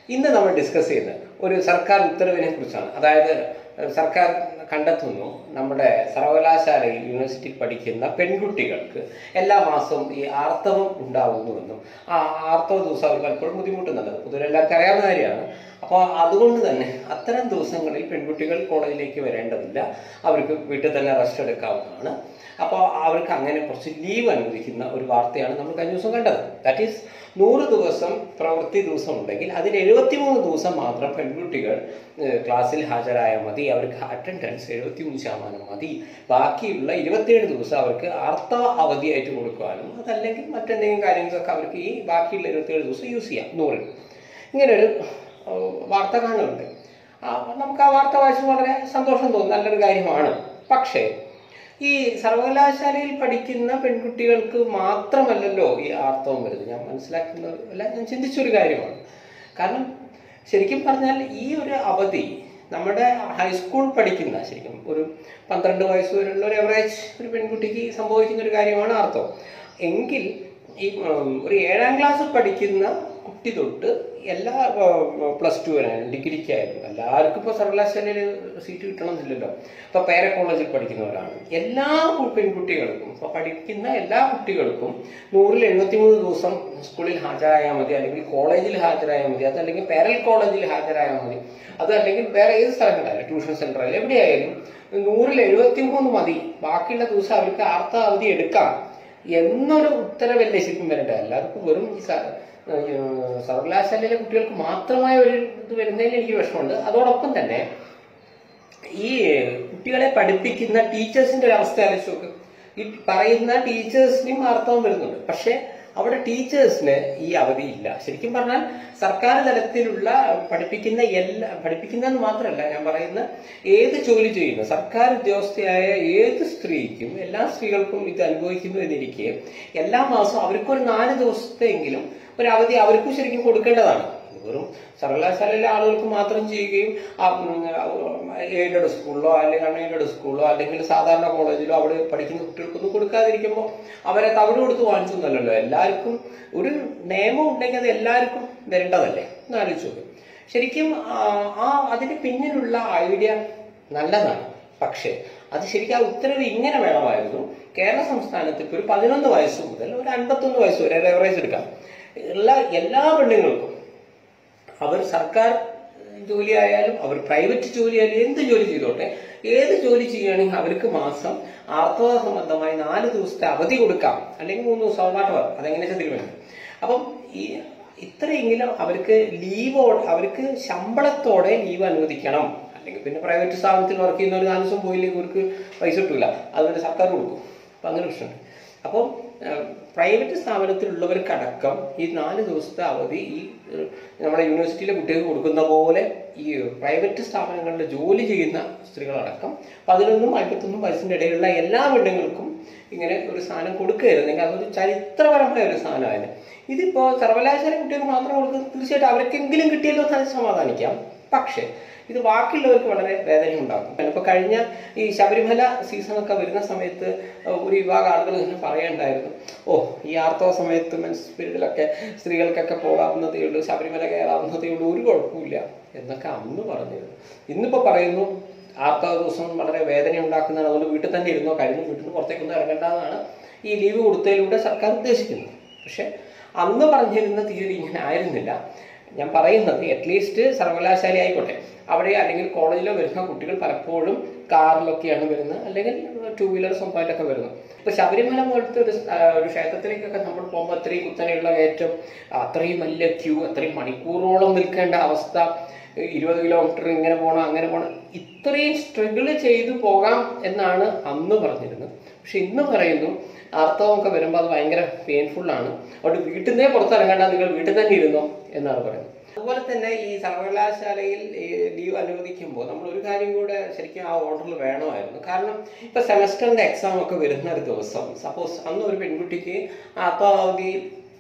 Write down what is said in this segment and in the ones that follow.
ഇന്ന് നമ്മൾ ഡിസ്കസ് ചെയ്യുന്നത് ഒരു സർക്കാർ ഉത്തരവിനെ കുറിച്ചാണ് അതായത് ഏഹ്, സർക്കാർ കണ്ടെത്തുന്നു നമ്മുടെ സർവകലാശാലയിൽ യൂണിവേഴ്സിറ്റിയിൽ പഠിക്കുന്ന പെൺകുട്ടികൾക്ക് എല്ലാ മാസവും ഈ ആർത്തവം ഉണ്ടാകുന്നുവെന്നും ആ ആർത്തവ ദിവസം അവർ പലപ്പോഴും ബുദ്ധിമുട്ടുന്നുണ്ട് പൊതുവെ എല്ലാവർക്കും അറിയാവുന്ന കാര്യമാണ് അപ്പോൾ അതുകൊണ്ട് തന്നെ അത്തരം ദിവസങ്ങളിൽ പെൺകുട്ടികൾ കോളേജിലേക്ക് വരേണ്ടതില്ല അവർക്ക് വീട്ടിൽ തന്നെ റെസ്റ്റ് എടുക്കാവുന്നതാണ് അപ്പോൾ അവർക്ക് അങ്ങനെ കുറച്ച് ലീവ് അനുവദിക്കുന്ന ഒരു വാർത്തയാണ് നമ്മൾ കഴിഞ്ഞ ദിവസം കണ്ടത് ദാറ്റ് ഈസ് നൂറ് ദിവസം പ്രവൃത്തി ദിവസം ഉണ്ടെങ്കിൽ അതിൽ എഴുപത്തിമൂന്ന് ദിവസം മാത്രം പെൺകുട്ടികൾ ഏഹ്, ക്ലാസ്സിൽ ഹാജരായാൽ മതി അവർക്ക് അറ്റൻഡൻസ് എഴുപത്തിമൂന്ന് ശതമാനം മതി ബാക്കിയുള്ള ഇരുപത്തിയേഴ് ദിവസം അവർക്ക് ആർത്തവ അവധിയായിട്ട് കൊടുക്കുവാനും അതല്ലെങ്കിൽ മറ്റെന്തെങ്കിലും കാര്യങ്ങളൊക്കെ അവർക്ക് ഈ ബാക്കിയുള്ള ഇരുപത്തിയേഴ് ദിവസം യൂസ് ചെയ്യാം നൂറിൽ ഇങ്ങനൊരു ഏഹ്, വാർത്ത കാണുന്നുണ്ട് ആ, നമുക്ക് ആ വാർത്ത വായിച്ച് വളരെ സന്തോഷം തോന്നും നല്ലൊരു കാര്യമാണ് പക്ഷേ ഈ സർവകലാശാലയിൽ പഠിക്കുന്ന പെൺകുട്ടികൾക്ക് മാത്രമല്ലല്ലോ ഈ ആർത്തവം വരുന്നത് ഞാൻ മനസ്സിലാക്കുന്ന അല്ല ഞാൻ ചിന്തിച്ചൊരു കാര്യമാണ് കാരണം ശരിക്കും പറഞ്ഞാൽ ഈ ഒരു അവധി നമ്മുടെ ഹൈസ്കൂൾ പഠിക്കുന്ന ശരിക്കും ഒരു പന്ത്രണ്ട് വയസ്സ് വരെയുള്ള ഒരു എവറേജ് ഒരു പെൺകുട്ടിക്ക് സംഭവിക്കുന്ന ഒരു കാര്യമാണ് ആർത്തവം എങ്കിൽ ഈ ഉം, ഒരു ഏഴാം ക്ലാസ് പഠിക്കുന്ന കുട്ടി തൊട്ട് എല്ലാ പ്ലസ് ടു വരെയായാലും ഡിഗ്രിക്കായാലും എല്ലാവർക്കും ഇപ്പോൾ സർവകലാശാലയിൽ സീറ്റ് കിട്ടണമെന്നില്ലല്ലോ ഇപ്പോൾ പേര കോളേജിൽ പഠിക്കുന്നവരാണ് എല്ലാ കു- പെൺകുട്ടികൾക്കും ഇപ്പോൾ പഠിക്കുന്ന എല്ലാ കുട്ടികൾക്കും നൂറിൽ എഴുപത്തിമൂന്ന് ദിവസം സ്കൂളിൽ ഹാജരായാൽ മതി അല്ലെങ്കിൽ കോളേജിൽ ഹാജരായാൽ മതി അതല്ലെങ്കിൽ പാരൽ കോളേജിൽ ഹാജരായാൽ മതി അതല്ലെങ്കിൽ വേറെ ഏത് സ്ഥലങ്ങളിലായാലും ട്യൂഷൻ സെൻ്ററിൽ എവിടെയായാലും നൂറിൽ എഴുപത്തിമൂന്ന് മതി ബാക്കിയുള്ള ദിവസം അവർക്ക് ആർത്ത അവധി എടുക്കാം എന്നൊരു ഉത്തരവല്ലേ ശരിക്കും വരേണ്ടത് എല്ലാവർക്കും വെറും ഈ സ- ഏഹ് സർവകലാശാലയിലെ കുട്ടികൾക്ക് മാത്രമായ ഒരു ഇത് വരുന്നതിൽ എനിക്ക് വിഷമമുണ്ട് അതോടൊപ്പം തന്നെ ഈ കുട്ടികളെ പഠിപ്പിക്കുന്ന ടീച്ചേഴ്സിന്റെ ഒരു അവസ്ഥ ആലോചിച്ച് നോക്ക് ഈ പറയുന്ന ടീച്ചേഴ്സിനും ആർത്തവം വരുന്നുണ്ട് പക്ഷെ അവിടെ ടീച്ചേഴ്സിന് ഈ അവധി ഇല്ല ശരിക്കും പറഞ്ഞാൽ സർക്കാർ തലത്തിലുള്ള പഠിപ്പിക്കുന്ന എല്ലാ പഠിപ്പിക്കുന്നതെന്ന് മാത്രമല്ല ഞാൻ പറയുന്ന ഏത് ജോലി ചെയ്യുന്നു സർക്കാർ ഉദ്യോഗസ്ഥയായ ഏത് സ്ത്രീക്കും എല്ലാ സ്ത്രീകൾക്കും ഇത് അനുഭവിക്കുന്നു എന്നിരിക്കെ എല്ലാ മാസവും അവർക്കൊരു നാല് ദിവസത്തെങ്കിലും ഒരു അവധി അവർക്കും ശരിക്കും കൊടുക്കേണ്ടതാണ് വെറും സർവകലാശാലയിലെ ആളുകൾക്ക് മാത്രം ചെയ്യുകയും എയ്ഡഡ് സ്കൂളിലോ അല്ലെങ്കിൽ അൺ എയ്ഡഡ് സ്കൂളിലോ അല്ലെങ്കിൽ സാധാരണ കോളേജിലോ അവിടെ പഠിക്കുന്ന കുട്ടികൾക്കൊന്നും കൊടുക്കാതിരിക്കുമ്പോൾ അവരെ തവിട് കൊടുത്ത് വാങ്ങിച്ചൊന്നല്ലല്ലോ എല്ലാവർക്കും ഒരു നിയമം ഉണ്ടെങ്കിൽ അത് എല്ലാവർക്കും വരേണ്ടതല്ലേ എന്ന് ആലോചിച്ച് നോക്കും ശരിക്കും ആ, ആ അതിന് പിന്നിലുള്ള ഐഡിയ നല്ലതാണ് പക്ഷേ അത് ശരിക്കും ആ ഉത്തരവ് ഇങ്ങനെ വേണമായിരുന്നു കേരള സംസ്ഥാനത്ത് ഇപ്പോൾ ഒരു പതിനൊന്ന് വയസ്സ് മുതൽ ഒരു അൻപത്തൊന്ന് വയസ്സ് വരെ റെവറേജ് എടുക്കാം എല്ലാ എല്ലാ പെണ്ണുങ്ങൾക്കും അവർ സർക്കാർ ജോലി ആയാലും അവർ പ്രൈവറ്റ് ജോലി ആയാലും എന്ത് ജോലി ചെയ്തോട്ടെ ഏത് ജോലി ചെയ്യുകയാണെങ്കിൽ അവർക്ക് മാസം ആർത്തവ സംബന്ധമായി നാല് ദിവസത്തെ അവധി കൊടുക്കാം അല്ലെങ്കിൽ മൂന്ന് ദിവസം വാട്ടവർ അതെങ്ങനെ വെച്ചാൽ തീരുമാനിക്കും അപ്പം ഈ ഇത്രയെങ്കിലും അവർക്ക് ലീവോട് അവർക്ക് ശമ്പളത്തോടെ ലീവ് അനുവദിക്കണം അല്ലെങ്കിൽ പിന്നെ പ്രൈവറ്റ് സ്ഥാപനത്തിൽ വർക്ക് ചെയ്യുന്ന ഒരു നാല് ദിവസം പോയില്ലെങ്കിൽ അവർക്ക് പൈസ കിട്ടൂല അതുകൊണ്ട് സർക്കാർ കൊടുക്കും അപ്പം അങ്ങനെ പ്രശ്നമുണ്ട് അപ്പം പ്രൈവറ്റ് സ്ഥാപനത്തിലുള്ളവർക്കടക്കം ഈ നാല് ദിവസത്തെ അവധി ഈ ഏഹ്, നമ്മുടെ യൂണിവേഴ്സിറ്റിയിലെ കുട്ടികൾക്ക് കൊടുക്കുന്ന പോലെ ഈ പ്രൈവറ്റ് സ്ഥാപനങ്ങളിൽ ജോലി ചെയ്യുന്ന സ്ത്രീകളടക്കം പതിനൊന്നും അമ്പത്തൊന്നും വയസ്സിൻ്റെ ഇടയിലുള്ള എല്ലാ പെണ്ണുങ്ങൾക്കും ഇങ്ങനെ ഒരു സാധനം കൊടുക്കുകയായിരുന്നെങ്കിൽ അതൊരു ചരിത്രപരമായ ഒരു സാധനമായിരുന്നു ഇതിപ്പോൾ സർവകലാശാല കുട്ടികൾക്ക് മാത്രം കൊടുക്കുന്നത് തീർച്ചയായിട്ടും അവർക്കെങ്കിലും കിട്ടിയല്ലോ എന്ന് സമാധാനിക്കാം പക്ഷേ ഇത് ബാക്കിയുള്ളവർക്ക് വളരെ വേദന ഉണ്ടാക്കും ഇപ്പോൾ കഴിഞ്ഞ ഈ ശബരിമല സീസണൊക്കെ വരുന്ന സമയത്ത് ഒരു വിഭാഗം ആളുകൾ ഇങ്ങനെ പറയണ്ടായിരുന്നു ഓ ഈ ആർത്തവ സമയത്ത് മെൻസ് പീരീഡിലൊക്കെ സ്ത്രീകൾക്കൊക്കെ പോകാവുന്നതേ ഉള്ളൂ ശബരിമല കയറാവുന്നതേ ഉള്ളൂ ഒരു കുഴപ്പമില്ല എന്നൊക്കെ അന്ന് പറഞ്ഞിരുന്നു ഇന്നിപ്പോൾ പറയുന്നു ആർത്തവ ദിവസം വളരെ വേദന ഉണ്ടാക്കുന്നതാണ് അതുകൊണ്ട് വീട്ടിൽ തന്നെ ഇരുന്നോ കഴിഞ്ഞ് വീട്ടിൽ നിന്ന് പുറത്തേക്കൊന്നും ഇറങ്ങേണ്ടതാണ് ഈ ലീവ് കൊടുത്തതിലൂടെ സർക്കാർ ഉദ്ദേശിക്കുന്നത് പക്ഷെ അന്ന് പറഞ്ഞിരുന്ന തീയതി ഇങ്ങനെ ആയിരുന്നില്ല ഞാൻ പറയുന്നത് അറ്റ്ലീസ്റ്റ് സർവകലാശാല ആയിക്കോട്ടെ അവിടെ അല്ലെങ്കിൽ കോളേജിലോ വരുന്ന കുട്ടികൾ പലപ്പോഴും കാറിലൊക്കെയാണ് വരുന്നത് അല്ലെങ്കിൽ ടൂ വീലർ സ്വന്തമായിട്ടൊക്കെ വരുന്നത് ഇപ്പൊ ശബരിമല പോലത്തെ ഒരു സ്- ആ, ഒരു ക്ഷേത്രത്തിലേക്കൊക്കെ നമ്മൾ പോകുമ്പോൾ അത്രയും കുത്തനെയുള്ള കയറ്റം അത്രയും വലിയ ക്യൂ അത്രയും മണിക്കൂറോളം നിൽക്കേണ്ട അവസ്ഥ ഇരുപത് കിലോമീറ്റർ ഇങ്ങനെ പോകണം അങ്ങനെ പോകണം ഇത്രയും സ്ട്രഗിൾ ചെയ്തു പോകാം എന്നാണ് അന്ന് പറഞ്ഞിരുന്നത് പക്ഷെ ഇന്ന് പറയുന്നു ആർത്തവമൊക്കെ വരുമ്പോൾ അത് ഭയങ്കര പെയിൻഫുൾ ആണ് അതുകൊണ്ട് വീട്ടിൽ നിന്നേ പുറത്തിറങ്ങേണ്ട നിങ്ങൾ വീട്ടിൽ തന്നെ ഇരുന്നോ എന്നാണ് പറയുന്നത് അതുപോലെ തന്നെ ഈ സർവകലാശാലയിൽ ഈ ലീവ് അനുവദിക്കുമ്പോൾ നമ്മൾ ഒരു കാര്യം കൂടെ ശരിക്കും ആ ഓർഡറിൽ വേണമായിരുന്നു കാരണം ഇപ്പൊ സെമസ്റ്ററിന്റെ എക്സാം ഒക്കെ വരുന്ന ഒരു ദിവസം സപ്പോസ് അന്ന് ഒരു പെൺകുട്ടിക്ക് ആത്മാവധി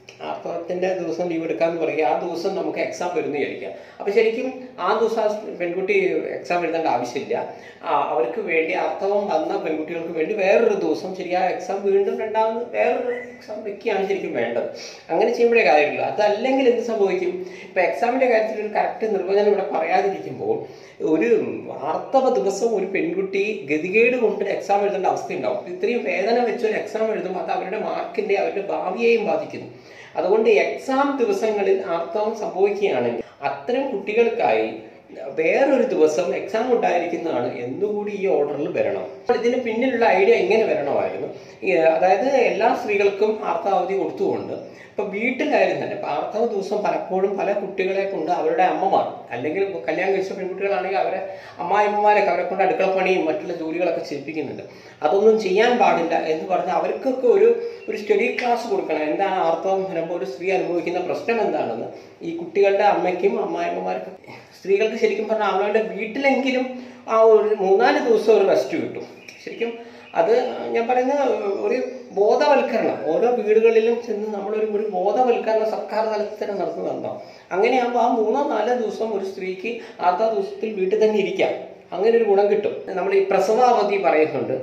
ആർത്തവത്തിന്റെ ദിവസം ലീവ് എടുക്കാന്ന് പറയുക ആ ദിവസം നമുക്ക് എക്സാം വരുന്ന വിചാരിക്കാം അപ്പൊ ശരിക്കും ആ ദിവസം ആ പെൺകുട്ടി എക്സാം എഴുതേണ്ട ആവശ്യമില്ല ആ, അവർക്ക് വേണ്ടി ആർത്തവം വന്ന പെൺകുട്ടികൾക്ക് വേണ്ടി വേറൊരു ദിവസം ശരിയായ എക്സാം വീണ്ടും രണ്ടാമത് വേറൊരു എക്സാം വെക്കുകയാണ് ശരിക്കും വേണ്ടത് അങ്ങനെ ചെയ്യുമ്പോഴേ കാര്യമുള്ളൂ അതല്ലെങ്കിൽ എന്ത് സംഭവിക്കും ഇപ്പൊ എക്സാമിന്റെ കാര്യത്തിൽ ഒരു കറക്റ്റ് നിർവചനം ഇവിടെ പറയാതിരിക്കുമ്പോൾ ഒരു ആർത്തവ ദിവസം ഒരു പെൺകുട്ടി ഗതികേട് കൊണ്ട് എക്സാം എഴുതേണ്ട അവസ്ഥയുണ്ടാവും ഇത്രയും വേദന വെച്ച് ഒരു എക്സാം എഴുതുമ്പോൾ അത് അവരുടെ മാർക്കിന്റെ അവരുടെ ഭാവിയെയും ബാധിക്കുന്നു അതുകൊണ്ട് എക്സാം ദിവസങ്ങളിൽ ആർത്തവം സംഭവിക്കുകയാണെങ്കിൽ അത്തരം കുട്ടികൾക്കായി വേറൊരു ദിവസം എക്സാം ഉണ്ടായിരിക്കുന്നതാണ് എന്നുകൂടി ഈ ഓർഡറിൽ വരണം അപ്പോൾ ഇതിന് പിന്നിലുള്ള ഐഡിയ ഇങ്ങനെ വരണമായിരുന്നു ഈ, അതായത് എല്ലാ സ്ത്രീകൾക്കും ആർത്താവധി കൊടുത്തുകൊണ്ട് ഇപ്പൊ വീട്ടിലായാലും തന്നെ ഇപ്പൊ ആർത്തവ ദിവസം പലപ്പോഴും പല കുട്ടികളെ കൊണ്ട് അവരുടെ അമ്മമാർ അല്ലെങ്കിൽ കല്യാണം കഴിച്ച പെൺകുട്ടികളാണെങ്കിൽ അവരെ അമ്മായിമ്മമാരൊക്കെ അവരെ കൊണ്ട് അടുക്കള പണിയും മറ്റുള്ള ജോലികളൊക്കെ ചെയ്യിപ്പിക്കുന്നുണ്ട് അതൊന്നും ചെയ്യാൻ പാടില്ല എന്ന് പറഞ്ഞ് അവർക്കൊക്കെ ഒരു ഒരു സ്റ്റഡി ക്ലാസ് കൊടുക്കണം എന്താണ് ആർത്തവം വരുമ്പോൾ ഒരു സ്ത്രീ അനുഭവിക്കുന്ന പ്രശ്നം എന്താണെന്ന് ഈ കുട്ടികളുടെ അമ്മയ്ക്കും അമ്മായിമ്മമാർക്കും സ്ത്രീകൾക്ക് ശരിക്കും പറഞ്ഞാൽ അവരുടെ വീട്ടിലെങ്കിലും ആ ഒരു മൂന്നാല് ദിവസം ഒരു റെസ്റ്റ് കിട്ടും ശരിക്കും അത് ഞാൻ പറയുന്ന ഒരു ബോധവൽക്കരണം ഓരോ വീടുകളിലും ചെന്ന് നമ്മളൊരു ഒരു ബോധവൽക്കരണം സർക്കാർ തലത്തിൽ തന്നെ നടത്തുന്നുണ്ടോ അങ്ങനെയാകുമ്പോൾ ആ മൂന്നോ നാലോ ദിവസം ഒരു സ്ത്രീക്ക് ആർത്ത ദിവസത്തിൽ വീട്ടിൽ തന്നെ ഇരിക്കാം അങ്ങനെ ഒരു ഗുണം കിട്ടും നമ്മൾ ഈ പ്രസവാവധി പറയുന്നുണ്ട്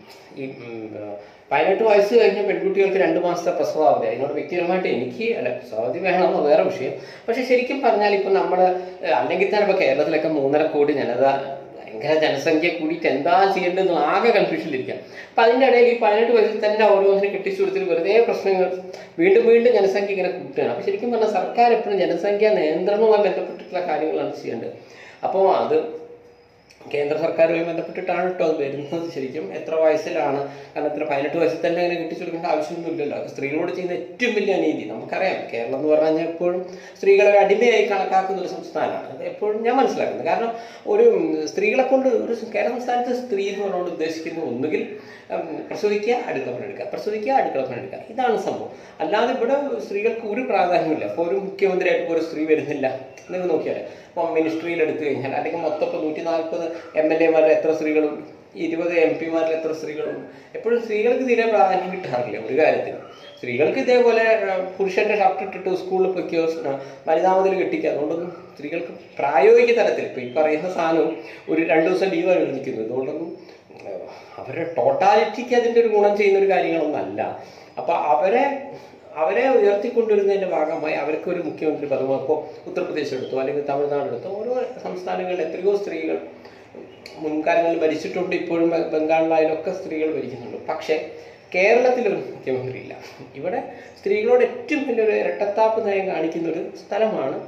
ഈ ഉം, പതിനെട്ട് വയസ്സ് കഴിഞ്ഞ പെൺകുട്ടികൾക്ക് രണ്ട് മാസത്തെ പ്രസവാവധി അതിനോട് വ്യക്തിപരമായിട്ട് എനിക്ക് അല്ല പ്രസവാവധി വേണമെന്ന് വേറെ വിഷയം പക്ഷെ ശരിക്കും പറഞ്ഞാൽ ഇപ്പം നമ്മൾ അല്ലെങ്കിൽ തന്നെ ഇപ്പോൾ കേരളത്തിലൊക്കെ മൂന്നര കോടി ജനത ഭയങ്കര ജനസംഖ്യ കൂടിയിട്ട് എന്താ ചെയ്യേണ്ടതെന്ന് ആകെ കൺഫ്യൂഷനിലിരിക്കാം അപ്പം അതിൻ്റെ ഇടയിൽ ഈ പതിനെട്ട് വയസ്സിൽ തന്നെ ഓരോന്നിനെ കെട്ടിച്ചു കൊടുത്തിട്ട് വെറുതെ പ്രശ്നങ്ങൾ വീണ്ടും വീണ്ടും ജനസംഖ്യ ഇങ്ങനെ കൂട്ടുകയാണ് അപ്പം ശരിക്കും പറഞ്ഞാൽ സർക്കാർ എപ്പോഴും ജനസംഖ്യ നിയന്ത്രണവുമായി ബന്ധപ്പെട്ടിട്ടുള്ള കാര്യങ്ങളാണ് ചെയ്യേണ്ടത് അപ്പോൾ അത് കേന്ദ്ര സർക്കാരുമായി ബന്ധപ്പെട്ടിട്ടാണ് കേട്ടോ അത് വരുന്നത് ശരിക്കും എത്ര വയസ്സിലാണ് കാരണം ഇത്ര പതിനെട്ട് വയസ്സിൽ തന്നെ അങ്ങനെ കെട്ടിച്ചു കൊടുക്കേണ്ട ആവശ്യമൊന്നുമില്ലല്ലോ അത് സ്ത്രീകളോട് ചെയ്യുന്ന ഏറ്റവും വലിയ അനീതി നമുക്കറിയാം കേരളം എന്ന് പറഞ്ഞു കഴിഞ്ഞാൽ എപ്പോഴും സ്ത്രീകളെ ഒരു അടിമയായി കണക്കാക്കുന്ന ഒരു സംസ്ഥാനമാണ് അത് എപ്പോഴും ഞാൻ മനസ്സിലാക്കുന്നത് കാരണം ഒരു ഉം, സ്ത്രീകളെ കൊണ്ട് ഒരു കേരള സംസ്ഥാനത്ത് സ്ത്രീ എന്ന് പറഞ്ഞുകൊണ്ട് ഉദ്ദേശിക്കുന്നത് ഒന്നുകിൽ ഉം, പ്രസവിക്കുക അടുക്കള പണിയെടുക്കുക പ്രസവിക്കുക അടുക്കള പണിയെടുക്കുക ഇതാണ് സംഭവം അല്ലാതെ ഇവിടെ സ്ത്രീകൾക്ക് ഒരു പ്രാധാന്യമില്ല ഇപ്പോൾ ഒരു മുഖ്യമന്ത്രിയായിട്ട് ഇപ്പോൾ ഒരു സ്ത്രീ വരുന്നില്ല നിങ്ങൾ നോക്കിയാൽ ഇപ്പോൾ മിനിസ്ട്രിയിൽ എടുത്തു കഴിഞ്ഞാൽ അല്ലെങ്കിൽ മൊത്തം ഇപ്പോൾ നൂറ്റി നാൽപ്പത് എം എൽ എമാരിൽ എത്ര സ്ത്രീകളുണ്ട് ഇരുപത് എം പിമാരിൽ എത്ര സ്ത്രീകളുണ്ട് എപ്പോഴും സ്ത്രീകൾക്ക് തീരെ പ്രാധാന്യം കിട്ടാറില്ല ഒരു കാര്യത്തിനും സ്ത്രീകൾക്ക് ഇതേപോലെ ആ, പുരുഷന്റെ ഷർട്ട് ഇട്ടിട്ട് സ്കൂളിൽ പൊയ്ക്കോ ആ, വനിതാ മുതൽ കെട്ടിക്കുക അതുകൊണ്ടൊന്നും സ്ത്രീകൾക്ക് പ്രായോഗിക തലത്തിൽ ഇപ്പോൾ ഈ പറയുന്ന സാധനവും ഒരു രണ്ട് ദിവസം ലീവാണ് വിളിക്കുന്നത് അതുകൊണ്ടൊന്നും ആ, അവരുടെ ടോട്ടാലിറ്റിക്ക് അതിൻ്റെ ഒരു ഗുണം ചെയ്യുന്ന ഒരു കാര്യങ്ങളൊന്നും അല്ല അപ്പൊ അവരെ അവരെ ഉയർത്തിക്കൊണ്ടുവരുന്നതിന്റെ ഭാഗമായി അവർക്ക് ഒരു മുഖ്യമന്ത്രി പദമോ ഇപ്പോൾ ഉത്തർപ്രദേശ് എടുത്തോ അല്ലെങ്കിൽ തമിഴ്നാട് എടുത്തോ ഓരോ സംസ്ഥാനങ്ങളിൽ എത്രയോ സ്ത്രീകൾ മുൻകാലങ്ങളിൽ ഭരിച്ചിട്ടുണ്ട് ഇപ്പോഴും ബ- ബംഗാളിലായാലൊക്കെ സ്ത്രീകൾ ഭരിക്കുന്നുണ്ട് പക്ഷേ കേരളത്തിലൊരു മുഖ്യമന്ത്രി ഇല്ല ഇവിടെ സ്ത്രീകളോട് ഏറ്റവും വലിയൊരു ഇരട്ടത്താപ്പ് നയം കാണിക്കുന്ന ഒരു സ്ഥലമാണ്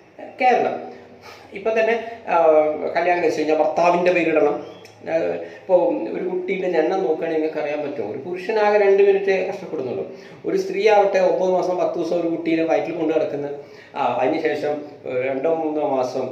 കേരളം ഇപ്പൊ തന്നെ ആ, കല്യാണം കഴിച്ചു കഴിഞ്ഞാൽ ഭർത്താവിന്റെ പേരിടണം ഇപ്പോൾ ഒരു കുട്ടീൻ്റെ ജനനം നോക്കുകയാണെങ്കിൽ നിങ്ങൾക്ക് അറിയാൻ പറ്റും ഒരു പുരുഷനാകെ രണ്ട് മിനിറ്റ് കഷ്ടപ്പെടുന്നുള്ളൂ ഒരു സ്ത്രീ ആവട്ടെ ഒമ്പത് മാസം പത്ത് ദിവസം ഒരു കുട്ടീനെ വയറ്റിൽ കൊണ്ട് കിടക്കുന്ന ആ അതിനുശേഷം ഏഹ്, രണ്ടോ മൂന്നോ മാസം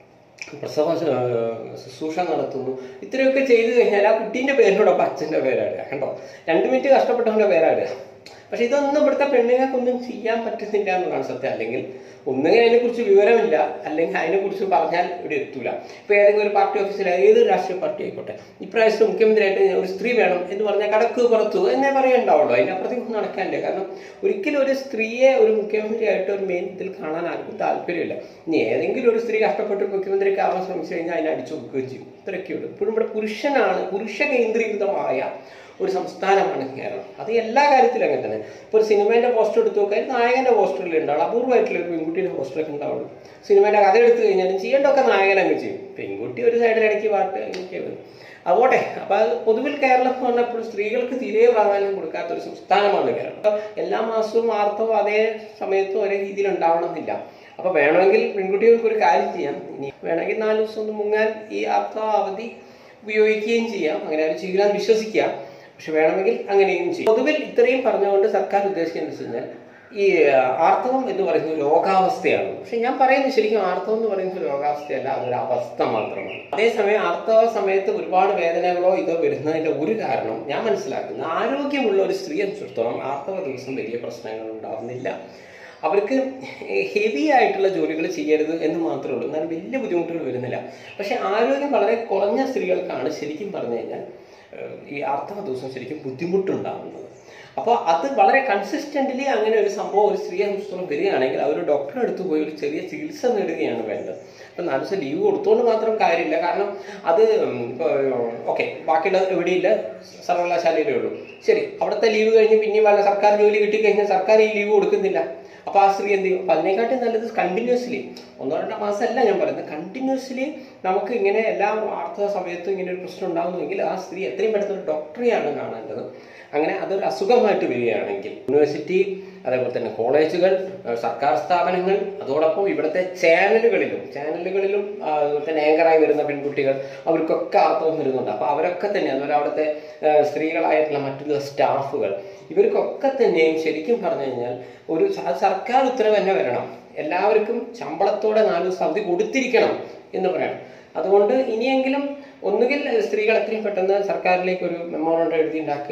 പ്രസവ ഏഹ്, ശുശ്രൂഷ നടത്തുന്നു ഇത്രയൊക്കെ ചെയ്തു കഴിഞ്ഞാൽ ആ കുട്ടീൻ്റെ പേരിനോടൊപ്പം അച്ഛൻ്റെ പേരാടുക കണ്ടോ രണ്ട് മിനിറ്റ് കഷ്ടപ്പെട്ടവൻ്റെ പേരാടുക പക്ഷെ ഇതൊന്നും ഇവിടുത്തെ പെണ്ണുങ്ങൾക്കൊന്നും ചെയ്യാൻ പറ്റുന്നില്ല എന്നുള്ളതാണ് സത്യം അല്ലെങ്കിൽ ഒന്നുകിൽ അതിനെക്കുറിച്ച് വിവരമില്ല അല്ലെങ്കിൽ അതിനെക്കുറിച്ച് പറഞ്ഞാൽ ഇവിടെ എത്തൂല ഇപ്പൊ ഏതെങ്കിലും ഒരു പാർട്ടി ഓഫീസിൽ ഏത് രാഷ്ട്രീയ പാർട്ടി ആയിക്കോട്ടെ ഇപ്രാവശ്യം മുഖ്യമന്ത്രിയായിട്ട് ഒരു സ്ത്രീ വേണം എന്ന് പറഞ്ഞാൽ കടക്ക് പുറത്തു എന്നേ പറയണ്ടാവുള്ളൂ അതിനപ്പുറത്തേക്ക് നടക്കാനില്ല കാരണം ഒരിക്കലും ഒരു സ്ത്രീയെ ഒരു മുഖ്യമന്ത്രിയായിട്ട് ഒരു മെയിൻ ഇതിൽ കാണാൻ ആർക്കും താല്പര്യമില്ല ഇനി ഏതെങ്കിലും ഒരു സ്ത്രീ കഷ്ടപ്പെട്ട് ഒരു മുഖ്യമന്ത്രിക്ക് ആവാൻ ശ്രമിച്ചു കഴിഞ്ഞാൽ അതിനെ അടിച്ചു കൊടുക്കുകയും ചെയ്യും ഇത്രയൊക്കെയുള്ളൂ ഇപ്പോഴും ഇവിടെ പുരുഷനാണ് പുരുഷ കേന്ദ്രീകൃതമായ ഒരു സംസ്ഥാനമാണ് കേരളം അത് എല്ലാ കാര്യത്തിലും അങ്ങനെ തന്നെ ഇപ്പോൾ ഒരു സിനിമേന്റെ പോസ്റ്റർ എടുത്ത് നോക്കാൻ നായകന്റെ പോസ്റ്ററിൽ ഉണ്ടാവും അപൂർവമായിട്ടുള്ള ഒരു പെൺകുട്ടിയുടെ പോസ്റ്ററൊക്കെ ഉണ്ടാവുള്ളൂ സിനിമേന്റെ കഥ എടുത്തു കഴിഞ്ഞാലും ചെയ്യേണ്ടതൊക്കെ നായകൻ അങ്ങ് ചെയ്യും പെൺകുട്ടി ഒരു സൈഡിൽ ഇടയ്ക്ക് പാട്ട് എനിക്ക് അതുപോട്ടെ അപ്പൊ അത് പൊതുവിൽ കേരളം എന്ന് പറഞ്ഞാൽ എപ്പോഴും സ്ത്രീകൾക്ക് തീരെ പ്രാധാന്യം കൊടുക്കാത്ത ഒരു സംസ്ഥാനമാണ് കേരളം അപ്പൊ എല്ലാ മാസവും ആർത്തവും അതേ സമയത്തും ഒരേ രീതിയിൽ ഉണ്ടാവണമെന്നില്ല അപ്പൊ വേണമെങ്കിൽ പെൺകുട്ടികൾക്ക് ഒരു കാര്യം ചെയ്യാം ഇനി വേണമെങ്കിൽ നാല് ദിവസം ഒന്ന് മുങ്ങാൻ ഈ ആർത്തവ അവധി ഉപയോഗിക്കുകയും ചെയ്യാം അങ്ങനെ അവർ ചെയ്യാൻ വിശ്വസിക്കാം പക്ഷെ വേണമെങ്കിൽ അങ്ങനെയും ചെയ്യും പൊതുവിൽ ഇത്രയും പറഞ്ഞുകൊണ്ട് സർക്കാർ ഉദ്ദേശിക്കുന്നത് വെച്ച് കഴിഞ്ഞാൽ ഈ ആ, ആർത്തവം എന്ന് പറയുന്നത് ഒരു രോഗാവസ്ഥയാണ് പക്ഷെ ഞാൻ പറയുന്നത് ശരിക്കും ആർത്തവം എന്ന് പറയുന്നത് ഒരു രോഗാവസ്ഥയല്ല അതൊരു അവസ്ഥ മാത്രമാണ് അതേസമയം ആർത്തവ സമയത്ത് ഒരുപാട് വേദനകളോ ഇതോ വരുന്നതിന്റെ ഒരു കാരണം ഞാൻ മനസ്സിലാക്കുന്നത് ആരോഗ്യമുള്ള ഒരു സ്ത്രീയെ സംബന്ധിച്ചിടത്തോളം ആർത്തവ ദിവസം വലിയ പ്രശ്നങ്ങൾ ഉണ്ടാവുന്നില്ല അവർക്ക് ഹെവി ആയിട്ടുള്ള ജോലികൾ ചെയ്യരുത് എന്ന് മാത്രമേ ഉള്ളൂ എന്നാൽ വലിയ ബുദ്ധിമുട്ടുകൾ വരുന്നില്ല പക്ഷെ ആരോഗ്യം വളരെ കുറഞ്ഞ സ്ത്രീകൾക്കാണ് ശരിക്കും പറഞ്ഞു കഴിഞ്ഞാൽ ഏഹ്, ഈ ആർത്തവ ദിവസം ശരിക്കും ബുദ്ധിമുട്ടുണ്ടാകുന്നത് അപ്പോൾ അത് വളരെ കൺസിസ്റ്റന്റ്ലി അങ്ങനെ ഒരു സംഭവം ഒരു സ്ത്രീയെ സംബന്ധിച്ചിടത്തോളം വരികയാണെങ്കിൽ അവർ ഡോക്ടറെ അടുത്ത് പോയി ഒരു ചെറിയ ചികിത്സ നേടുകയാണ് വേണ്ടത് അപ്പം നാല് ദിവസം ലീവ് കൊടുത്തുകൊണ്ട് മാത്രം കാര്യമില്ല കാരണം അത് ഇപ്പോൾ ഓക്കെ ബാക്കിയുള്ള എവിടെയില്ല സർവകലാശാലയിലേ ഉള്ളൂ ശരി അവിടുത്തെ ലീവ് കഴിഞ്ഞ് പിന്നെ വല്ല സർക്കാർ ജോലി കിട്ടിക്കഴിഞ്ഞാൽ സർക്കാർ ഈ ലീവ് കൊടുക്കുന്നില്ല അപ്പോൾ ആ സ്ത്രീ എന്ത് ചെയ്യും അപ്പം അതിനെക്കാട്ടും നല്ലത് കണ്ടിന്യൂസ്ലി ഒന്നോ രണ്ടോ മാസമല്ല ഞാൻ പറയുന്നത് കണ്ടിന്യൂസ്ലി നമുക്ക് ഇങ്ങനെ എല്ലാ വാർത്താ സമയത്തും ഇങ്ങനെ ഒരു പ്രശ്നം ഉണ്ടാകുന്നുവെങ്കിൽ ആ സ്ത്രീ എത്രയും പെട്ടെന്ന് ഒരു ഡോക്ടറെയാണ് കാണേണ്ടത് അങ്ങനെ അതൊരു അസുഖമായിട്ട് വരികയാണെങ്കിൽ യൂണിവേഴ്സിറ്റി അതേപോലെ തന്നെ കോളേജുകൾ ഏഹ് സർക്കാർ സ്ഥാപനങ്ങൾ അതോടൊപ്പം ഇവിടുത്തെ ചാനലുകളിലും ചാനലുകളിലും ആ, അതുപോലെ തന്നെ ആങ്കറായി വരുന്ന പെൺകുട്ടികൾ അവർക്കൊക്കെ ആർത്തവം വരുന്നുണ്ട് അപ്പോൾ അവരൊക്കെ തന്നെ അതുപോലെ അവിടുത്തെ ഏഹ് സ്ത്രീകളായിട്ടുള്ള മറ്റുള്ള സ്റ്റാഫുകൾ ഇവർക്കൊക്കെ തന്നെയും ശരിക്കും പറഞ്ഞു കഴിഞ്ഞാൽ ഒരു സ- സർക്കാർ ഉത്തരവ് തന്നെ വരണം എല്ലാവർക്കും ശമ്പളത്തോടെ നാല് ദിവസം അവധി കൊടുത്തിരിക്കണം എന്ന് പറയണം അതുകൊണ്ട് ഇനിയെങ്കിലും ഒന്നുകിൽ സ്ത്രീകൾ എത്രയും പെട്ടെന്ന് സർക്കാരിലേക്ക് ഒരു മെമ്മോറണ്ടം എഴുതി ഉണ്ടാക്കുക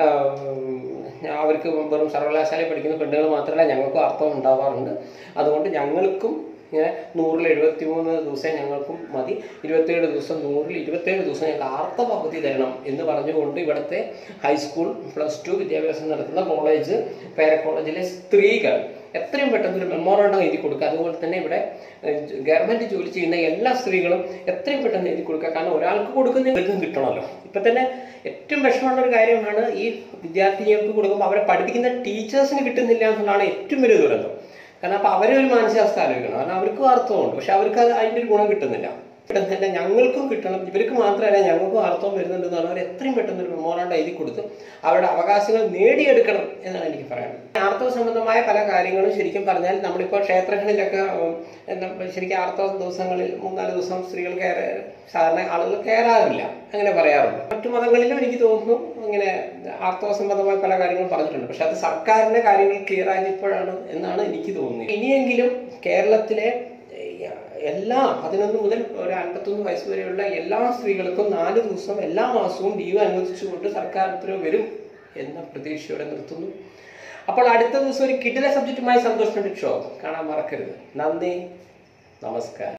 ആഹ് അവർക്ക് വെറും സർവകലാശാലയിൽ പഠിക്കുന്ന പെണ്ണുകൾ മാത്രമല്ല ഞങ്ങൾക്കും അർത്ഥം ഉണ്ടാവാറുണ്ട് അതുകൊണ്ട് ഞങ്ങൾക്കും ഇങ്ങനെ നൂറിൽ എഴുപത്തി മൂന്ന് ദിവസം ഞങ്ങൾക്കും മതി ഇരുപത്തേഴ് ദിവസം നൂറിൽ ഇരുപത്തേഴ് ദിവസം ഞങ്ങൾക്ക് ആർത്തവ അവധി തരണം എന്ന് പറഞ്ഞുകൊണ്ട് ഇവിടുത്തെ ഹൈസ്കൂൾ പ്ലസ് ടു വിദ്യാഭ്യാസം നടത്തുന്ന കോളേജ് പേര കോളേജിലെ സ്ത്രീകൾ എത്രയും പെട്ടെന്ന് ഒരു മെമ്മോറണ്ടം എഴുതി കൊടുക്കുക അതുപോലെ തന്നെ ഇവിടെ ഗവൺമെന്റ് ജോലി ചെയ്യുന്ന എല്ലാ സ്ത്രീകളും എത്രയും പെട്ടെന്ന് എഴുതി കൊടുക്കുക കാരണം ഒരാൾക്ക് കൊടുക്കുന്ന ഇവർക്കും കിട്ടണമല്ലോ ഇപ്പൊ തന്നെ ഏറ്റവും വിഷമമുള്ള ഒരു കാര്യമാണ് ഈ വിദ്യാർത്ഥിനികൾക്ക് കൊടുക്കുമ്പോൾ അവരെ പഠിപ്പിക്കുന്ന ടീച്ചേഴ്സിന് കിട്ടുന്നില്ല എന്നുള്ളതാണ് ഏറ്റവും വലിയ ദുരന്തം കാരണം അപ്പൊ അവരെ ഒരു മാനസികാവസ്ഥ ആലോചിക്കണം കാരണം അവർക്കും അർത്ഥമുണ്ട് പക്ഷെ അവർക്ക് അത് അതിന്റെ ഒരു ഗുണം കിട്ടുന്നില്ല പെട്ടെന്ന് തന്നെ ഞങ്ങൾക്കും കിട്ടണം ഇവർക്ക് മാത്രമല്ല ഞങ്ങൾക്കും അർത്ഥം വരുന്നുണ്ടെന്നാണ് അവർ എത്രയും പെട്ടെന്ന് ഒരു മെമ്മോറാണ്ട് എഴുതി കൊടുത്ത് അവരുടെ അവകാശങ്ങൾ നേടിയെടുക്കണം എന്നാണ് എനിക്ക് പറയാനുള്ളത് ആർത്തവ സംബന്ധമായ പല കാര്യങ്ങളും ശരിക്കും പറഞ്ഞാൽ നമ്മളിപ്പോൾ ക്ഷേത്രങ്ങളിലൊക്കെ ഉം, എന്താ ശരിക്കും ആർത്തവ ദിവസങ്ങളിൽ മൂന്നാല് ദിവസം സ്ത്രീകൾ കയറി സാധാരണ ആളുകൾ കയറാറില്ല അങ്ങനെ പറയാറുണ്ട് മറ്റു മതങ്ങളിലും എനിക്ക് തോന്നുന്നു ഇങ്ങനെ ആർത്തവ സംബന്ധമായ പല കാര്യങ്ങളും പറഞ്ഞിട്ടുണ്ട് പക്ഷെ അത് സർക്കാരിന്റെ കാര്യങ്ങൾ ക്ലിയർ ആയത് ഇപ്പോഴാണ് എന്നാണ് എനിക്ക് തോന്നുന്നത് ഇനിയെങ്കിലും കേരളത്തിലെ ഏഹ്, എല്ലാ പതിനൊന്ന് മുതൽ ഒരു അൻപത്തൊന്ന് വയസ്സ് വരെയുള്ള എല്ലാ സ്ത്രീകൾക്കും നാല് ദിവസം എല്ലാ മാസവും ലീവ് അനുവദിച്ചുകൊണ്ട് സർക്കാർ ഉത്തരവ് വരും എന്ന പ്രതീക്ഷയോടെ നിർത്തുന്നു അപ്പോൾ അടുത്ത ദിവസം ഒരു കിടില സബ്ജക്റ്റുമായി സന്തോഷം ഷോ കാണാൻ മറക്കരുത് നന്ദി നമസ്കാരം